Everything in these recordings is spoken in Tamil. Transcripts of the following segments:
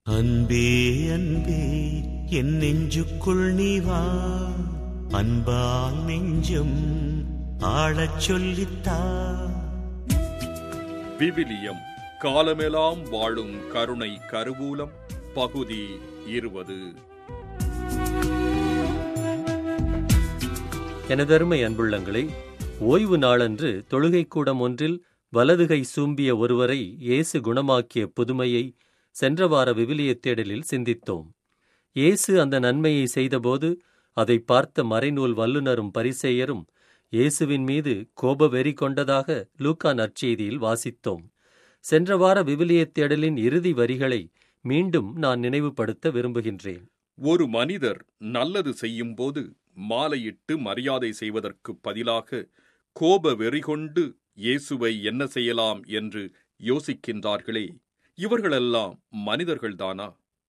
அன்பே அன்பே என் நெஞ்சுக்குள் நீ வா அன்பால் நெஞ்சம் ஆழச் சொல்லித்தா விவிலியம் காலமெல்லாம் வாழும் கருணை கருவூலம் பகுதி இருபது எனதருமை அன்புள்ளங்களே ஓய்வு நாளன்று தொழுகைக்கூடம் ஒன்றில் வலதுகை சூம்பிய ஒருவரை இயேசு குணமாக்கிய புதுமையை சென்ற வார விவிலியத் தேடலில் சிந்தித்தோம் இயேசு அந்த நன்மையை செய்தபோது அதை பார்த்த மறைநூல் வல்லுனரும் பரிசேயரும் இயேசுவின் மீது கோப வெறி கொண்டதாக லூக்கா நற்செய்தியில் வாசித்தோம் சென்ற வார விவிலியத் தேடலின் இறுதி வரிகளை மீண்டும் நான் நினைவுபடுத்த விரும்புகின்றேன் ஒரு மனிதர் நல்லது செய்யும்போது மாலையிட்டு மரியாதை செய்வதற்குப் பதிலாக கோப வெறிகொண்டு இயேசுவை என்ன செய்யலாம் என்று யோசிக்கின்றார்களே இவர்களெல்லாம் மனிதர்கள்தானா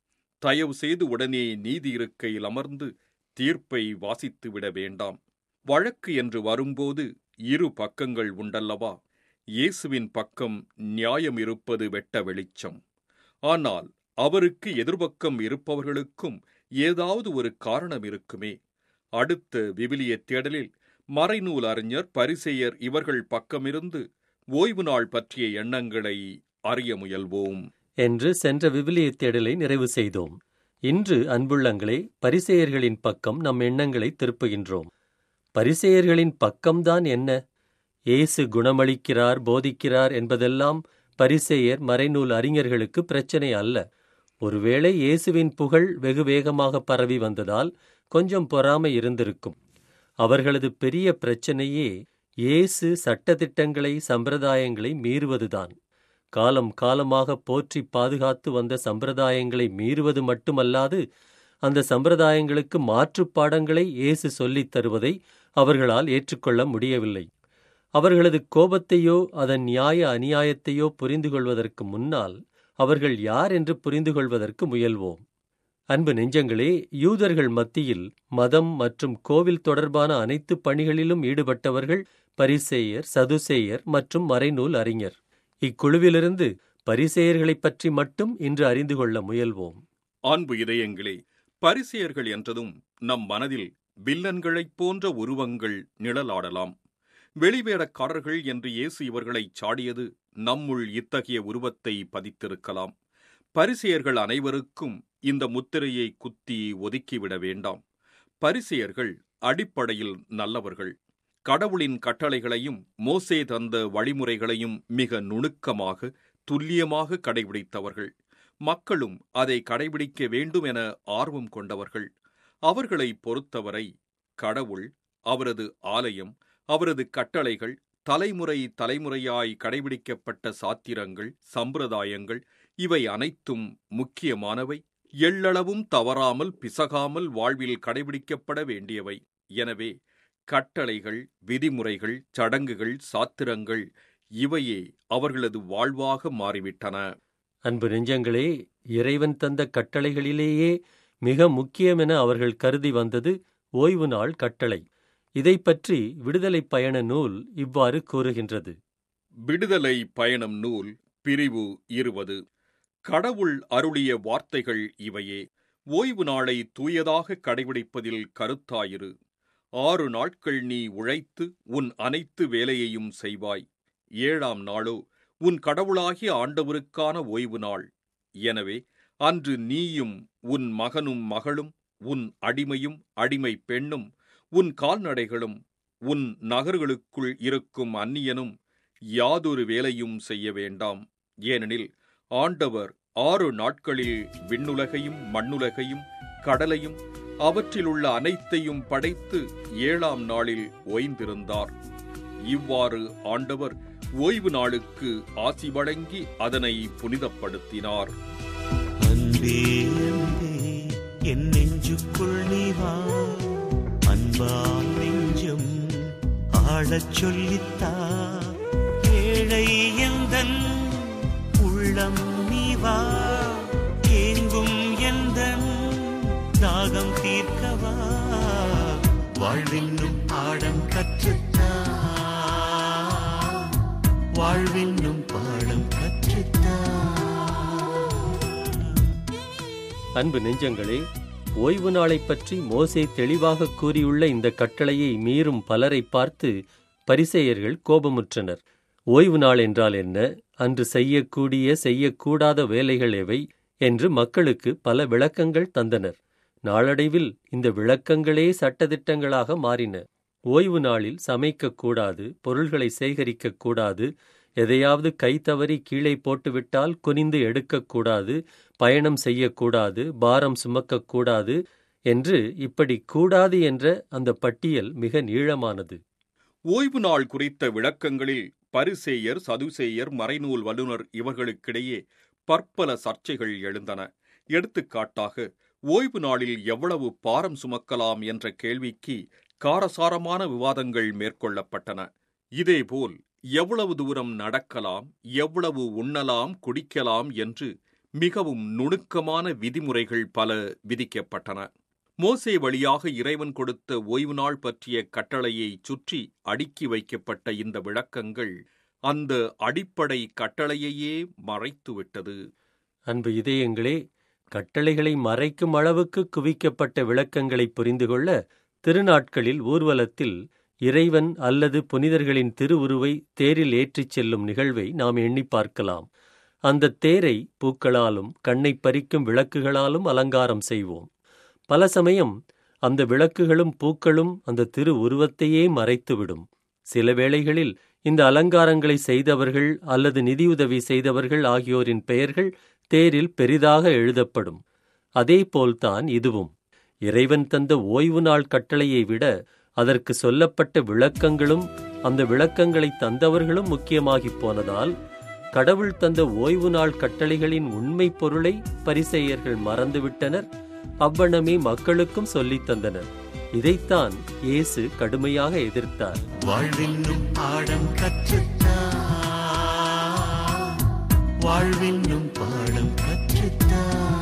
தயவு செய்து உடனே நீதி இருக்கையில் அமர்ந்து தீர்ப்பை வாசித்துவிட வேண்டாம் வழக்கு என்று வரும்போது இரு பக்கங்கள் உண்டல்லவா இயேசுவின் பக்கம் நியாயம் இருப்பது வெட்ட வெளிச்சம் ஆனால் அவருக்கு எதிர்பக்கம் இருப்பவர்களுக்கும் ஏதாவது ஒரு காரணம் இருக்குமே அடுத்த விவிலிய தேடலில் மறைநூல் அறிஞர் பரிசெயர் இவர்கள் பக்கமிருந்து ஓய்வு நாள் பற்றிய எண்ணங்களை அறிய முயல்வோம் என்று சென்ற விவிலியத் தேடலை நிறைவு செய்தோம் இன்று அன்புள்ளங்களே பரிசேயர்களின் பக்கம் நம் எண்ணங்களை திருப்புகின்றோம் பரிசேயர்களின் பக்கம்தான் என்ன இயேசு குணமளிக்கிறார் போதிக்கிறார் என்பதெல்லாம் பரிசேயர் மறைநூல் அறிஞர்களுக்கு பிரச்சனை அல்ல ஒருவேளை இயேசுவின் புகழ் வெகு வேகமாக பரவி வந்ததால் கொஞ்சம் பொறாமை இருந்திருக்கும் அவர்களது பெரிய பிரச்சனையே இயேசு சட்டதிட்டங்களை சம்பிரதாயங்களை மீறுவதுதான் காலம் காலமாக போற்றி பாதுகாத்து வந்த சம்பிரதாயங்களை மீறுவது மட்டுமல்லாது அந்த சம்பிரதாயங்களுக்கு மாற்றுப் பாடங்களை இயேசு சொல்லித் தருவதை அவர்களால் ஏற்றுக்கொள்ள முடியவில்லை அவர்களது கோபத்தையோ அதன் நியாய அநியாயத்தையோ புரிந்து கொள்வதற்கு முன்னால் அவர்கள் யார் என்று புரிந்து கொள்வதற்கு முயல்வோம் அன்பு நெஞ்சங்களே யூதர்கள் மத்தியில் மதம் மற்றும் கோவில் தொடர்பான அனைத்து பணிகளிலும் ஈடுபட்டவர்கள் பரிசேயர் சதுசேயர் மற்றும் மறைநூல் அறிஞர் இக்குழுவிலிருந்து பரிசேயர்களைப் பற்றி மட்டும் இன்று அறிந்து கொள்ள முயல்வோம் அன்பு இதயங்களே பரிசெயர்கள் என்றதும் நம் மனதில் வில்லன்களைப் போன்ற உருவங்கள் நிழலாடலாம் வெளிவேடக்காரர்கள் என்று இயேசு இவர்களைச் சாடியது நம்முள் இத்தகைய உருவத்தை பதித்திருக்கலாம் பரிசெயர்கள் அனைவருக்கும் இந்த முத்திரையை குத்தி ஒதுக்கிவிட வேண்டாம் பரிசெயர்கள் அடிப்படையில் நல்லவர்கள் கடவுளின் கட்டளைகளையும் மோசே தந்த வழிமுறைகளையும் மிக நுணுக்கமாக துல்லியமாக கடைபிடித்தவர்கள் மக்களும் அதை கடைபிடிக்க வேண்டும் என ஆர்வம் கொண்டவர்கள் அவர்களை பொறுத்தவரை கடவுள் அவரது ஆலயம் அவரது கட்டளைகள் தலைமுறை தலைமுறையாய் கடைபிடிக்கப்பட்ட சாத்திரங்கள் சம்பிரதாயங்கள் இவை அனைத்தும் முக்கியமானவை எள்ளளவும் தவறாமல் பிசகாமல் வாழ்வில் கடைபிடிக்கப்பட வேண்டியவை எனவே கட்டளைகள் விதிமுறைகள் சடங்குகள் சாத்திரங்கள் இவையே அவர்களது வாழ்வாக மாறிவிட்டன அன்பு நெஞ்சங்களே இறைவன் தந்த கட்டளைகளிலேயே மிக முக்கியமென அவர்கள் கருதி வந்தது ஓய்வு நாள் கட்டளை இதைப் பற்றி விடுதலை பயண நூல் இவ்வாறு கூறுகின்றது விடுதலை பயணம் நூல் பிரிவு இருபது கடவுள் அருளிய வார்த்தைகள் இவையே ஓய்வு நாளை தூயதாக கடைபிடிப்பதில் கருத்தாயிரு ஆறு நாட்கள் நீ உழைத்து உன் அனைத்து வேலையையும் செய்வாய் ஏழாம் நாளோ உன் கடவுளாகிய ஆண்டவருக்கான ஓய்வு நாள் எனவே அன்று நீயும் உன் மகனும் மகளும் உன் அடிமையும் அடிமை பெண்ணும் உன் கால்நடைகளும் உன் நகர்களுக்குள் இருக்கும் அந்நியனும் யாதொரு வேலையும் செய்ய வேண்டாம் ஏனெனில் ஆண்டவர் ஆறு நாட்களில் விண்ணுலகையும் மண்ணுலகையும் கடலையும் அவற்றிலுள்ள அனைத்தையும் படைத்து ஏழாம் நாளில் ஓய்ந்திருந்தார் இவ்வாறு ஆண்டவர் ஓய்வு நாளுக்கு ஆசி வழங்கி அதனை புனிதப்படுத்தினார் அன்பே அன்பே என் நெஞ்சுக்குள் நீ வா அன்பால் நெஞ்சம் ஆழச் சொல்லித்தா ஏழை எந்தன் உள்ளம் நீ வா ஏங்கும் எந்தன் தாகம் தீர்க்கவா வாழ்வென்னும் பாடம் கற்றுத்தா வாழ்வென்னும் பாடம் கற்றுத்தா அன்பு நெஞ்சங்களே ஓய்வு நாளைப் பற்றி மோசே தெளிவாக கூறியுள்ள இந்த கட்டளையை மீறும் பலரை பார்த்து பரிசேயர்கள் கோபமுற்றனர் ஓய்வு நாள் என்றால் என்ன அன்று செய்யக்கூடிய செய்யக்கூடாத வேலைகள் எவை என்று மக்களுக்கு பல விளக்கங்கள் தந்தனர் நாளடைவில் இந்த விளக்கங்களே சட்டதிட்டங்களாக மாறின ஓய்வு நாளில் சமைக்கக்கூடாது பொருள்களை சேகரிக்கக்கூடாது எதையாவது கை தவறி கீழே போட்டுவிட்டால் குனிந்து எடுக்கக்கூடாது பயணம் செய்யக்கூடாது பாரம் சுமக்கக்கூடாது என்று இப்படி கூடாது என்ற அந்த பட்டியல் மிக நீளமானது ஓய்வு நாள் குறித்த விளக்கங்களில் பரிசேயர் சதுசேயர் மறைநூல் வல்லுனர் இவர்களுக்கிடையே பற்பல சர்ச்சைகள் எழுந்தன எடுத்துக்காட்டாக ஓய்வு நாளில் எவ்வளவு பாரம் சுமக்கலாம் என்ற கேள்விக்கு காரசாரமான விவாதங்கள் மேற்கொள்ளப்பட்டன இதேபோல் எவ்வளவு தூரம் நடக்கலாம் எவ்வளவு உண்ணலாம் குடிக்கலாம் என்று மிகவும் நுணுக்கமான விதிமுறைகள் பல விதிக்கப்பட்டன மோசே வழியாக இறைவன் கொடுத்த ஓய்வு நாள் பற்றிய கட்டளையை சுற்றி அடுக்கி வைக்கப்பட்ட இந்த விளக்கங்கள் அந்த அடிப்படை கட்டளையையே மறைத்துவிட்டது அன்பு இதயங்களே கட்டளைகளை மறைக்கும் அளவுக்கு குவிக்கப்பட்ட விளக்கங்களை புரிந்து கொள்ள திருநாட்களில் ஊர்வலத்தில் இறைவன் அல்லது புனிதர்களின் திருவுருவை தேரில் ஏற்றிச் செல்லும் நிகழ்வை நாம் எண்ணி பார்க்கலாம் அந்த தேரை பூக்களாலும் கண்ணை பறிக்கும் விளக்குகளாலும் அலங்காரம் செய்வோம் பல சமயம் அந்த விளக்குகளும் பூக்களும் அந்த திரு உருவத்தையே மறைத்துவிடும் சில வேளைகளில் இந்த அலங்காரங்களை செய்தவர்கள் அல்லது நிதியுதவி செய்தவர்கள் ஆகியோரின் பெயர்கள் தேரில் பெரிதாக எழுதப்படும் அதேபோல்தான் இதுவும் இறைவன் தந்த ஓய்வு நாள் கட்டளையை விட அதற்கு சொல்லப்பட்ட விளக்கங்களும் அந்த விளக்கங்களை தந்தவர்களும் முக்கியமாகிப் போனதால் கடவுள் தந்த ஓய்வு நாள் கட்டளைகளின் உண்மை பொருளை பரிசெயர்கள் மறந்துவிட்டனர் அவ்வண்ணமே மக்களுக்கும் சொல்லித் தந்தனர் இதைத்தான் இயேசு கடுமையாக எதிர்த்தார் வாழ்வென்னும் பாடம் கற்றுத்தா வாழ்வென்னும் பாடம் கற்றுத்தா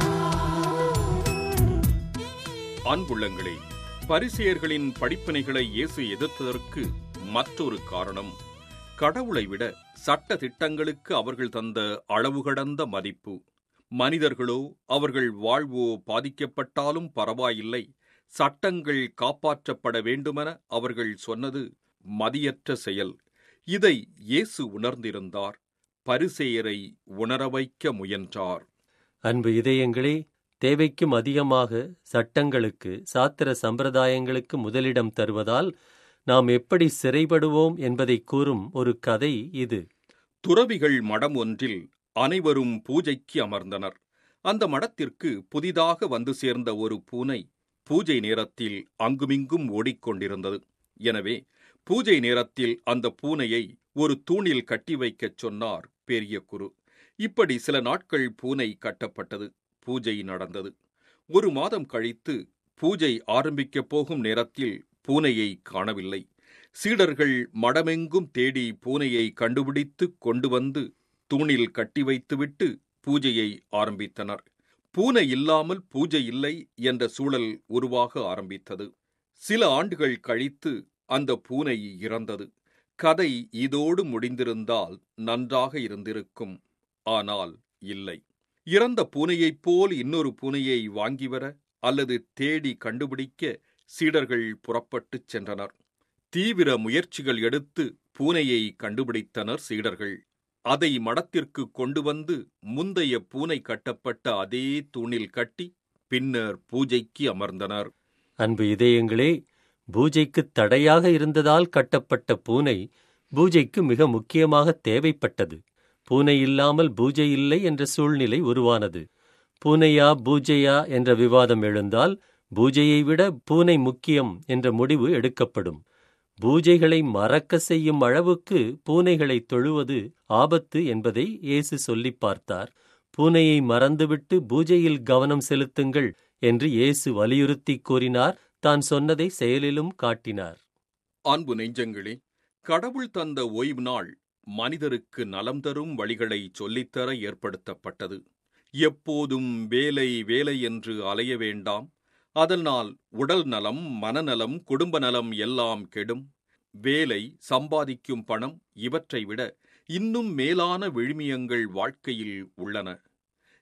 அன்புள்ளங்களே பரிசேயர்களின் படிப்பினைகளை இயேசு எதிர்த்ததற்கு மற்றொரு காரணம் கடவுளை விட சட்ட திட்டங்களுக்கு அவர்கள் தந்த அளவு கடந்த மதிப்பு மனிதர்களோ அவர்கள் வாழ்வோ பாதிக்கப்பட்டாலும் பரவாயில்லை சட்டங்கள் காப்பாற்றப்பட வேண்டுமென அவர்கள் சொன்னது மதியற்ற செயல் இதை இயேசு உணர்ந்திருந்தார் பரிசேயரை உணர வைக்க முயன்றார் அன்பு இதயங்களே தேவைக்கும் அதிகமாக சட்டங்களுக்கு சாத்திர சம்பிரதாயங்களுக்கு முதலிடம் தருவதால் நாம் எப்படி சிறைப்படுவோம் என்பதை கூறும் ஒரு கதை இது துறவிகள் மடம் ஒன்றில் அனைவரும் பூஜைக்கு அமர்ந்தனர் அந்த மடத்திற்கு புதிதாக வந்து சேர்ந்த ஒரு பூனை பூஜை நேரத்தில் அங்குமிங்கும் ஓடிக்கொண்டிருந்தது எனவே பூஜை நேரத்தில் அந்த பூனையை ஒரு தூணில் கட்டி வைக்கச் சொன்னார் பெரிய குரு இப்படி சில நாட்கள் பூனை கட்டப்பட்டது பூஜை நடந்தது ஒரு மாதம் கழித்து பூஜை ஆரம்பிக்கப் போகும் நேரத்தில் பூனையை காணவில்லை சீடர்கள் மடமெங்கும் தேடி பூனையை கண்டுபிடித்து கொண்டு வந்து தூணில் கட்டி வைத்துவிட்டு பூஜையை ஆரம்பித்தனர் பூனை இல்லாமல் பூஜை இல்லை என்ற சூழல் உருவாக ஆரம்பித்தது சில ஆண்டுகள் கழித்து அந்த பூனை இறந்தது கதை இதோடு முடிந்திருந்தால் நன்றாக இருந்திருக்கும் ஆனால் இல்லை இறந்த பூனையைப் போல் இன்னொரு பூனையை வாங்கி வர அல்லது தேடி கண்டுபிடிக்க சீடர்கள் புறப்பட்டுச் சென்றனர் தீவிர முயற்சிகள் எடுத்து பூனையை கண்டுபிடித்தனர் சீடர்கள் அதை மடத்திற்கு கொண்டு வந்து முந்தைய பூனை கட்டப்பட்ட அதே தூணில் கட்டி பின்னர் பூஜைக்கு அமர்ந்தனர் அன்பு இதயங்களே பூஜைக்கு தடையாக இருந்ததால் கட்டப்பட்ட பூனை பூஜைக்கு மிக முக்கியமாக தேவைப்பட்டது பூனை இல்லாமல் பூஜை இல்லை என்ற சூழ்நிலை உருவானது பூனையா பூஜையா என்ற விவாதம் எழுந்தால் பூஜையை விட பூனை முக்கியம் என்ற முடிவு எடுக்கப்படும் பூஜைகளை மறக்க செய்யும் அளவுக்கு பூனைகளை தொழுவது ஆபத்து என்பதை இயேசு சொல்லிப் பார்த்தார் பூனையை மறந்துவிட்டு பூஜையில் கவனம் செலுத்துங்கள் என்று இயேசு வலியுறுத்தி கூறினார் தான் சொன்னதை செயலிலும் காட்டினார் அன்பு நெஞ்சங்களே கடவுள் தந்த ஓய்வு நாள் மனிதருக்கு நலம் தரும் வழிகளை சொல்லித்தர ஏற்படுத்தப்பட்டது எப்போதும் வேலை வேலை என்று அலைய வேண்டாம் அதனால் உடல் நலம் மனநலம் குடும்ப நலம் எல்லாம் கெடும் வேலை சம்பாதிக்கும் பணம் இவற்றை விட இன்னும் மேலான விழுமியங்கள் வாழ்க்கையில் உள்ளன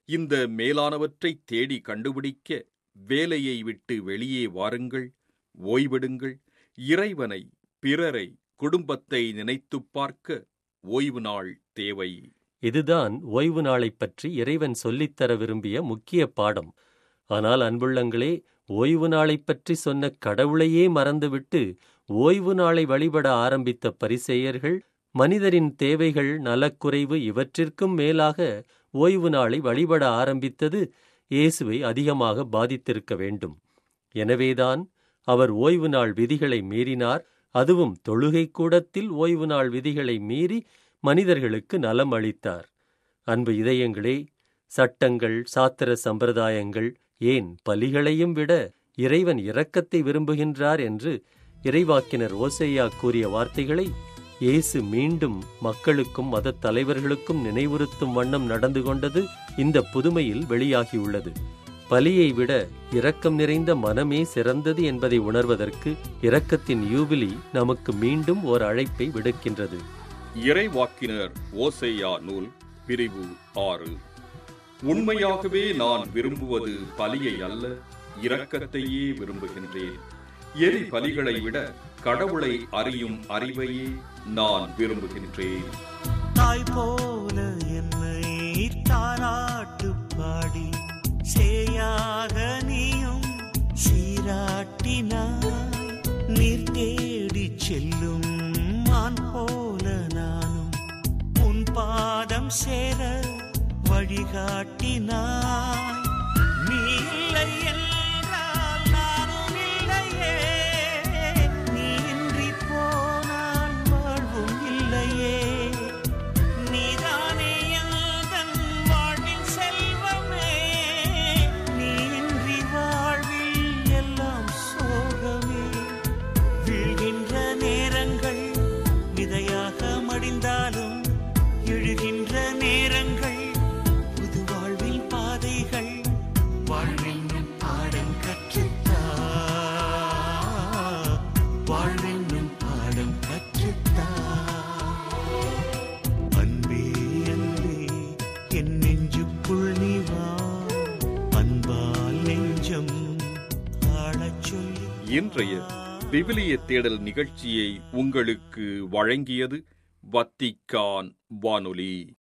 இந்த மேலானவற்றை தேடி கண்டுபிடிக்க வேலையை விட்டு வெளியே வாருங்கள் ஓய்வெடுங்கள் இறைவனை பிறரை குடும்பத்தை நினைத்துப் பார்க்க ஓய்வு நாள் தேவை இதுதான் ஓய்வு நாளைப் பற்றி இறைவன் சொல்லித்தர விரும்பிய முக்கிய பாடம் ஆனால் அன்புள்ளங்களே ஓய்வு நாளைப் பற்றி சொன்ன கடவுளையே மறந்துவிட்டு ஓய்வு நாளை வழிபட ஆரம்பித்த பரிசேயர்கள் மனிதரின் தேவைகள் நலக்குறைவு இவற்றிற்கும் மேலாக ஓய்வு நாளை வழிபட ஆரம்பித்தது இயேசுவை அதிகமாக பாதித்திருக்க வேண்டும் எனவேதான் அவர் ஓய்வு நாள் விதிகளை மீறினார் அதுவும் தொழுகை கூடத்தில் ஓய்வு நாள் விதிகளை மீறி மனிதர்களுக்கு நலம் அளித்தார் அன்பு இதயங்களே சட்டங்கள் சாத்திர சம்பிரதாயங்கள் ஏன் பலிகளையும் விட இறைவன் இரக்கத்தை விரும்புகின்றார் என்று இறைவாக்கினர் ஓசையா கூறிய வார்த்தைகளை இயேசு மீண்டும் மக்களுக்கும் மதத் தலைவர்களுக்கும் நினைவுறுத்தும் வண்ணம் நடந்து கொண்டது இந்த புதுமையில் வெளியாகியுள்ளது பலியை விட இரக்கம் நிறைந்த மனமே சிறந்தது என்பதை உணர்வதற்கு இரக்கத்தின் யூபிலி நமக்கு மீண்டும் ஓர் அழைப்பை விடுக்கின்றது இறைவாக்கினர் ஓசையா நூல் பிரிவு ஆறு உண்மையாகவே நான் விரும்புவது பலியை அல்ல இரக்கத்தையே விரும்புகின்றேன் எரி பலிகளை விட கடவுளை அறியும் அறிவையே நான் விரும்புகின்றேன் தாய் போல என்னை தாராட்டு பாடி சேயாக நீயும் சீராட்டினாய் நீர் தேடி செல்லும் மான் போல நானும் உன் பாதம் சேர வழிகாட்டினாய் நீ இல்லை என்றால் நானும் இல்லையே நீ இன்றி போனால் வாழ்வும் இல்லையே நீதானே எந்தன் வாழ்வின் செல்வமே நீ இன்றி வாழ்வில் எல்லாம் சோகமே வீழ்கின்ற நேரங்கள் விதையாக மடிந்தாலும் எழுகின்ற நேரங்கள் புது வாழ்வில் பாதைகள் வாழ்வென்னும் பாடம் கற்றுத்தா வாழ்வென்னும் பாடம் கற்றுத்தா அன்பே அன்பே என் நெஞ்சுக்குள் நீ வா அன்பால் நெஞ்சம் ஆளச் சொல்லி இன்றைய விவிலிய தேடல் நிகழ்ச்சியை உங்களுக்கு வழங்கியது வத்திக்கான் வானொலி